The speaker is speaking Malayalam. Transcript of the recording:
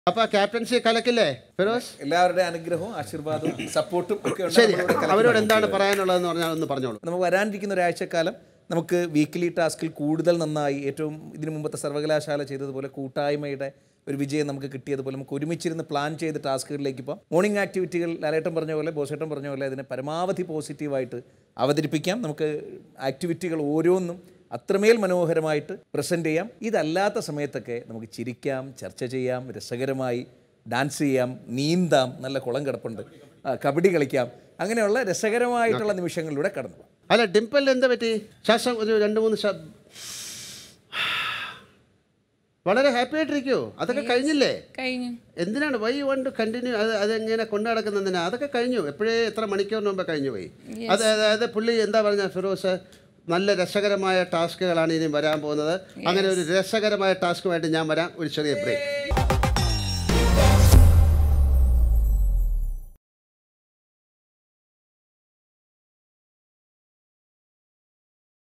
അപ്പൊ ക്യാപ്റ്റൻസി കലക്കില്ലേ ഫിറോസ് എല്ലാവരുടെയും അനുഗ്രഹവും ആശീർവാദവും സപ്പോർട്ടും ഒക്കെ ഉണ്ട് ശരി നമ്മളിവിടെ കലക്കി അവരോട് എന്താണ് പറയാനുള്ളതെന്ന് പറഞ്ഞാൽ ഒന്ന് പറഞ്ഞോളൂ നമുക്ക് വരാനിരിക്കുന്ന ഒരാഴ്ചക്കാലം നമുക്ക് വീക്കിലി ടാസ്കിൽ കൂടുതൽ നന്നായി ഏറ്റവും ഇതിനു മുമ്പത്തെ സർവകലാശാല ചെയ്തതുപോലെ കൂട്ടായ്മയുടെ ഒരു വിജയം നമുക്ക് കിട്ടിയതുപോലെ നമുക്ക് ഒരുമിച്ചിരുന്ന് പ്ലാൻ ചെയ്ത് ടാസ്കുകളിലേക്ക് ഇപ്പോൾ മോർണിംഗ് ആക്ടിവിറ്റികൾ ലാലേട്ടൻ പറഞ്ഞ പോലെ ബോസേട്ടൻ പറഞ്ഞ പോലെ അതിനെ പരമാവധി പോസിറ്റീവായിട്ട് അവതരിപ്പിക്കാം നമുക്ക് ആക്ടിവിറ്റികൾ ഓരോന്നും അത്രമേൽ മനോഹരമായിട്ട് പ്രസൻറ്റ് ചെയ്യാം ഇതല്ലാത്ത സമയത്തൊക്കെ നമുക്ക് ചിരിക്കാം ചർച്ച ചെയ്യാം രസകരമായി ഡാൻസ് ചെയ്യാം നീന്താം നല്ല കുളം കിടപ്പുണ്ട് ആ, കബഡി കളിക്കാം അങ്ങനെയുള്ള രസകരമായിട്ടുള്ള നിമിഷങ്ങളിലൂടെ കടന്നു പോകാം അല്ല ഡിംപിളിന് എന്താ പറ്റി ശ്വാസം ഒരു രണ്ട് മൂന്ന് ശ്വാ- വളരെ ഹാപ്പി ആയിട്ടിരിക്കുമോ അതൊക്കെ കഴിഞ്ഞില്ലേ കഴിഞ്ഞു എന്തിനാണ് വൈ വണ്ട് കണ്ടിന്യൂ അത് അതെങ്ങനെ കൊണ്ടു നടക്കുന്നതിനാ അതൊക്കെ കഴിഞ്ഞു എപ്പോഴേ എത്ര മണിക്കൂറിന് മുമ്പ് കഴിഞ്ഞു പോയി അത് അതായത് പുള്ളി എന്താ പറഞ്ഞ ഫിറോസ് നല്ല രസകരമായ ടാസ്കുകളാണ് ഇനി വരാൻ പോകുന്നത് അങ്ങനെ ഒരു രസകരമായ ടാസ്കുമായിട്ട് ഞാൻ വരാം ഒരു ചെറിയ ബ്രേക്ക്